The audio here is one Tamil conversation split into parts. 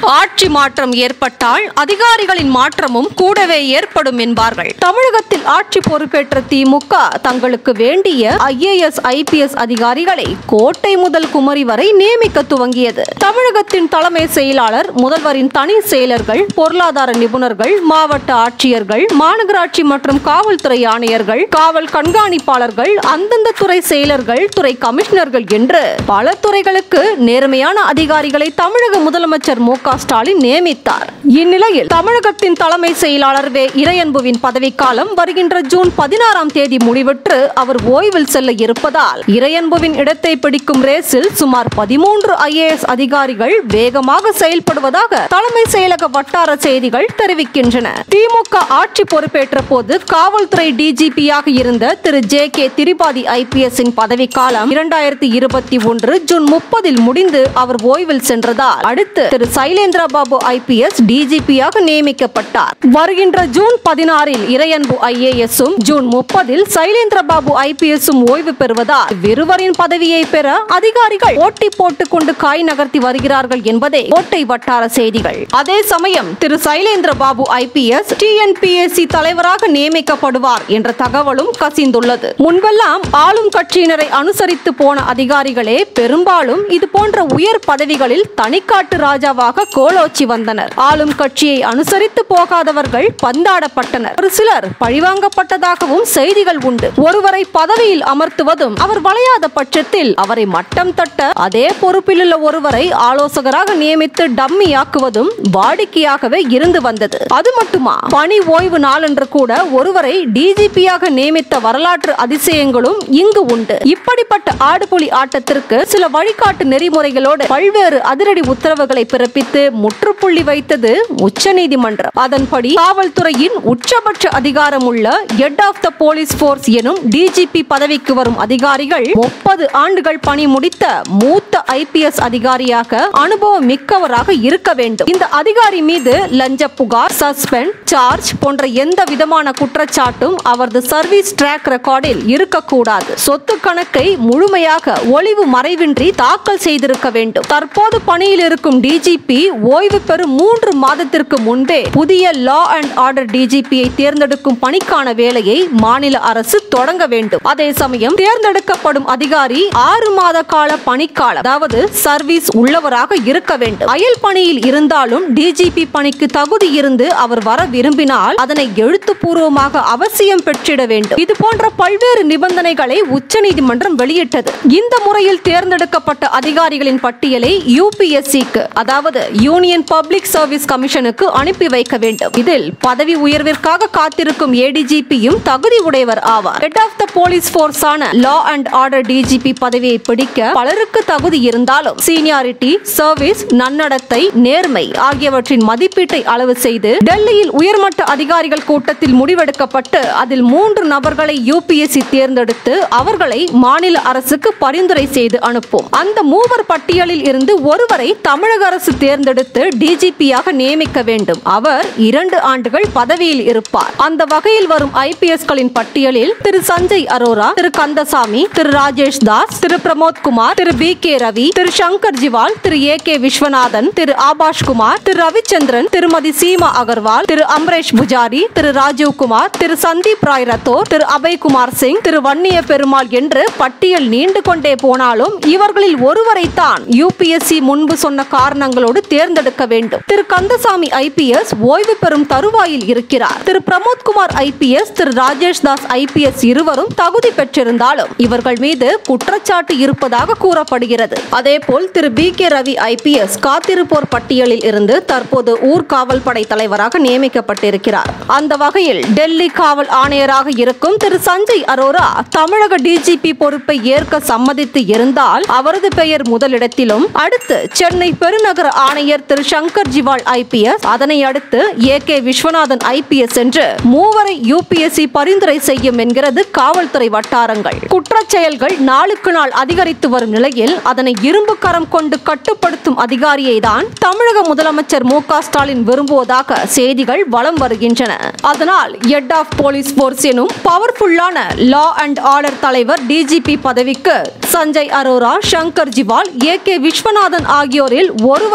ஆட்சி மாற்றம் ஏற்பட்டால் அதிகாரிகளின் மாற்றமும் கூடவே ஏற்படும் என்பார்கள் தமிழகத்தில் ஆட்சி பொறுப்பேற்ற திமுக தங்களுக்கு வேண்டிய ஐஏஎஸ் ஐபிஎஸ் அதிகாரிகளை கோட்டை முதல் குமரி வரை நியமிக்க துவங்கியது தமிழகத்தின் தலைமை செயலாளர் முதல்வரின் தனி செயலர்கள் பொருளாதார நிபுணர்கள் மாவட்ட ஆட்சியர்கள் மாநகராட்சி மற்றும் காவல்துறை ஆணையர்கள் காவல் கண்காணிப்பாளர்கள் அந்தந்த துறை செயலர்கள் துறை கமிஷனர்கள் என்று பல துறைகளுக்கு நேர்மையான அதிகாரிகளை தமிழக முதலமைச்சர் மு க ஸ்டாலின் நியமித்தார் இந்நிலையில் தமிழகத்தின் தலைமை செயலாளர் வே இறையன்புவின் பதவிக்காலம் வருகின்ற ஜூன் பதினாறாம் தேதி முடிவுற்று அவர் ஓய்வில் செல்ல இருப்பதால் இறையன்புவின் இடத்தை பிடிக்கும் ரேஸில் சுமார் பதிமூன்று ஐஏஎஸ் அதிகாரிகள் வேகமாக செயல்படுவதாக தலைமை செயலக வட்டார செய்திகள் தெரிவிக்கின்றன திமுக ஆட்சி பொறுப்பேற்ற போது காவல்துறை டிஜிபியாக இருந்த Thiru J K Tripathi IPS இன் பதவிக்காலம் இரண்டாயிரத்தி இருபத்தி ஒன்று ஜூன் முப்பதில் முடிந்து அவர் ஓய்வில் சென்றதால் அடுத்து திரு சைலேந்திர பாபு ஐபிஎஸ் டிஜிபியாக நியமிக்கப்பட்டார் வருகின்ற ஜூன் பதினாறில் இறையன்பு ஐஏஎஸும் ஜூன் முப்பதில் சைலேந்திர பாபு ஐபிஎஸும் ஓய்வு பெறுவதால் இருவரின் பதவியை பெற அதிகாரிகள் போட்டி போட்டுக் கொண்டு காய் நகர்த்தி வருகிறார்கள் என்பதே கோட்டை வட்டார செய்திகள் அதே சமயம் திரு சைலேந்திர பாபு ஐபிஎஸ் டிஎன்பிஎஸ்சி தலைவராக நியமிக்கப்படுவார் என்ற தகவலும் கசிந்துள்ளது முன்பெல்லாம் ஆளும் கட்சியினரை அனுசரித்து போன அதிகாரிகளே பெரும்பாலும் இது போன்ற உயர் பதவிகளில் தனிக்காட்டு ராஜாவாக கோலோச்சி வந்தனர் ஆளும் கட்சியை அனுசரித்து போகாதவர்கள் பந்தாடப்பட்டனர் ஒரு சிலர் பழிவாங்கப்பட்டதாகவும் செய்திகள் உண்டு ஒருவரை பதவியில் அமர்த்துவதும் அவர் வளையாத பட்சத்தில் அவரை மட்டம் தட்ட அதே பொறுப்பில் உள்ள ஒருவரை ஆலோசகராக நியமித்து டம்மியாக்குவதும் வாடிக்கையாகவே இருந்து வந்தது அது மட்டுமா பணி ஓய்வு நாளன்று கூட ஒருவரை டிஜிபியாக நியமித்த வரலாற்று அதிசயங்களும் இங்கு உண்டு இப்படிப்பட்ட ஆடுபுலி ஆட்டத்திற்கு சில வழிகாட்டு நெறிமுறைகளோடு பல்வேறு அதிரடி உத்தரவுகளை பிறப்பித்து முற்றுப்புள்ளி வைத்தது உச்சநீதிமன்றம் அதன்படி காவல்துறையின் உச்சபட்ச அதிகாரம் உள்ள head of the police force எனும் டிஜிபி பதவிக்கு வரும் அதிகாரிகள் முப்பது ஆண்டுகள் பணி முடித்த மூத்த ஐபிஎஸ் அதிகாரியாக அனுபவம் மிக்கவராக இருக்க வேண்டும் இந்த அதிகாரி மீது லஞ்ச புகார் சஸ்பெண்ட் சார்ஜ் போன்ற எந்த விதமான குற்றச்சாட்டும் அவரது சர்வீஸ் ட்ராக் ரெக்கார்டில் இருக்கக்கூடாது சொத்து கணக்கை முழுமையாக ஒளிவு மறைவின்றி தாக்கல் செய்திருக்க வேண்டும் தற்போது பணியில் இருக்கும் டிஜிபி ஓய்வு பெறும் மூன்று மாதத்திற்கு முன்பே புதிய லா அண்ட் ஆர்டர் டிஜிபியை தேர்ந்தெடுக்கும் பணிக்கான வேலையை மாநில அரசு தொடங்க வேண்டும் அதே சமயம் தேர்ந்தெடுக்கப்படும் அதிகாரி ஆறு மாத கால பணிக்காலம் அதாவது சர்வீஸ் உள்ளவராக இருக்க வேண்டும் அயல் பணியில் இருந்தாலும் டிஜிபி பணிக்கு தகுதி இருந்து அவர் வர விரும்பினால் அதனை எழுத்துப்பூர்வமாக அவசியம் பெற்றிட வேண்டும் இது போன்ற பல்வேறு நிபந்தனைகளை உச்சநீதிமன்றம் வெளியிட்டது இந்த முறையில் தேர்ந்தெடுக்கப்பட்ட அதிகாரிகளின் பட்டியலை யூபிஎஸ்சிக்கு அதாவது யூனியன் பப்ளிக் சர்வீஸ் கமிஷனுக்கு அனுப்பி வைக்க வேண்டும் இதில் பதவி உயர்விற்காக காத்திருக்கும் ஏடிஜிபியும் தகுதி உடையவர் ஆவார் head of the police force ஆன லா அண்ட் ஆர்டர் டிஜிபி பதவியை பிடிக்க பலருக்கு தகுதி இருந்தாலும் சீனியாரிட்டி சர்வீஸ் நன்னடத்தை நேர்மை ஆகியவற்றின் மதிப்பீட்டை அளவு செய்து டெல்லியில் உயர்மட்ட அதிகாரிகள் கூட்டத்தில் முடிவெடுக்கப்பட்டு அதில் மூன்று நபர்களை யூபிஎஸ்சி தேர்ந்தெடுத்து அவர்களை மாநில அரசுக்கு பரிந்துரை செய்து அனுப்பும் அந்த மூவர் பட்டியலில் இருந்து ஒருவரை தமிழக அரசு தேர்ந்தெடுத்து டிஜிபியாக நியமிக்க வேண்டும் அவர் இரண்டு ஆண்டுகள் பதவியில் இருப்பார் அந்த வகையில் வரும் ஐபிஎஸ்களின் பட்டியலில் Thiru Sanjay Arora Thiru Kandasamy Thiru Rajesh Das Thiru Pramod Kumar Thiru P K Ravi Thiru Shankar Jiwal Thiru A K Viswanathan Thiru Abhash Kumar Thiru Ravichandran Thirumathi Seema Agarwal திரு அம்ரேஷ் புஜாரி திரு ராஜீவ் குமார் திரு சந்தீப் ராய் ரத்தோர் திரு அபய் குமார் சிங் திரு வன்னிய பெருமாள் என்று பட்டியல் நீண்டு கொண்டே போனாலும் இவர்களில் ஒருவரைத்தான் யூபிஎஸ்சி முன்பு சொன்ன காரணங்களோடு தேர்ந்தெடுக்க வேண்டும் திரு கந்தசாமி ஐபிஎஸ் ஓய்வு பெறும் தருவாயில் இருக்கிறார் திரு பிரமோத்குமார் ஐபிஎஸ் திரு ராஜேஷ் தாஸ் ஐபிஎஸ் இருவரும் தகுதி பெற்றிருந்தாலும் இவர்கள் மீது குற்றச்சாட்டு இருப்பதாக கூறப்படுகிறது அதேபோல் Thiru P K Ravi IPS காத்திருப்போர் பட்டியலில் இருந்து தற்போது ஊர்காவல் படை தலைவராக நியமிக்கப்பட்டிருக்கிறார் அந்த வகையில் டெல்லி காவல் ஆணையராக இருக்கும் திரு சஞ்சய் அரோரா தமிழக டிஜிபி பொறுப்பை ஏற்க சம்மதித்து இருந்தால் அவரது பெயர் முதலிடத்திலும் அடுத்து சென்னை பெருநகர ஆணையர் திரு சங்கர் ஜிவால் ஐபிஎஸ் அதனை அடுத்து ஏ கே விஸ்வநாதன் ஐபிஎஸ் என்று மூவரை யூபிஎஸ்சி பரிந்துரை செய்யும் என்கிறது காவல்துறை வட்டாரங்கள் குற்றச் செயல்கள் நாளுக்கு நாள் அதிகரித்து வரும் நிலையில் அதனை இரும்பு கரம் கொண்டு கட்டுப்படுத்தும் அதிகாரியை தான் தமிழக முதலமைச்சர் மு க ஸ்டாலின் விரும்புவதாக செய்திகள் வலம் வருகின்றன அதனால் ஹெட் ஆஃப் போலீஸ் போர்ஸ் எனும் பவர்ஃபுல்லான லா அண்ட் ஆர்டர் தலைவர் டிஜிபி பதவிக்கு சஞ்சய் அரோரா சங்கர் ஜிவால் ஏ கே விஸ்வநாதன் ஆகியோரில் ஒருவரை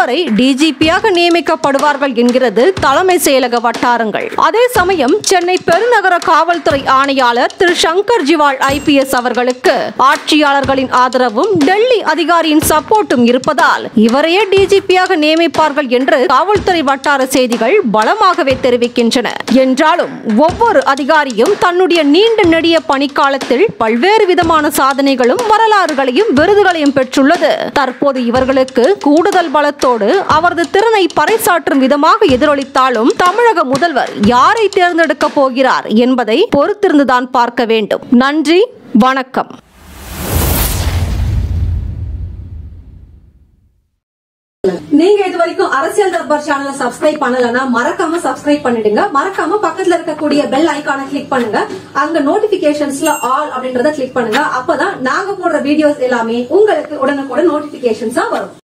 டிஜிபியாக நியமிக்கப்படுவார்கள் என்கிறது தலைமை செயலக வட்டாரங்கள் அதே சமயம் சென்னை பெருநகர காவல்துறை ஆணையாளர் திரு சங்கர் ஜிவால் ஐபிஎஸ் அவர்களுக்கு ஆட்சியாளர்களின் ஆதரவும் டெல்லி அதிகாரியின் சப்போர்ட்டும் இருப்பதால் இவரையே டிஜிபியாக நியமிப்பார்கள் என்று காவல்துறை வட்டார செய்திகள் பலமாகவே தெரிவிக்கின்றன என்றாலும் ஒவ்வொரு அதிகாரியும் தன்னுடைய நீண்ட நெடிய பணிக்காலத்தில் பல்வேறு விதமான சாதனைகளும் வரலாறுகளையும் விருதுகளையும் பெற்றுள்ளது தற்போது இவர்களுக்கு கூடுதல் பலத்தோடு அவரது திறனை பறைசாற்றும் விதமாக எதிரொலித்தாலும் தமிழக முதல்வர் யாரை தேர்ந்தெடுக்க போகிறார் என்பதை பொறுத்திருந்துதான் பார்க்க வேண்டும் நன்றி வணக்கம் நீங்க இது வரைக்கும் அரசியல் தர்பார் சேனலை சப்ஸ்கிரைப் பண்ணலனா மறக்காம சப்ஸ்கிரைப் பண்ணிடுங்க மறக்காம பக்கத்துல இருக்கக்கூடிய பெல் ஐகானை கிளிக் பண்ணுங்க அங்க நோட்டிபிகேஷன்ஸ்ல ஆல் அப்படின்றத கிளிக் பண்ணுங்க அப்பதான் நாங்க போடுற வீடியோஸ் எல்லாமே உங்களுக்கு உடனுக்குடன் நோட்டிபிகேஷன்ஸா வரும்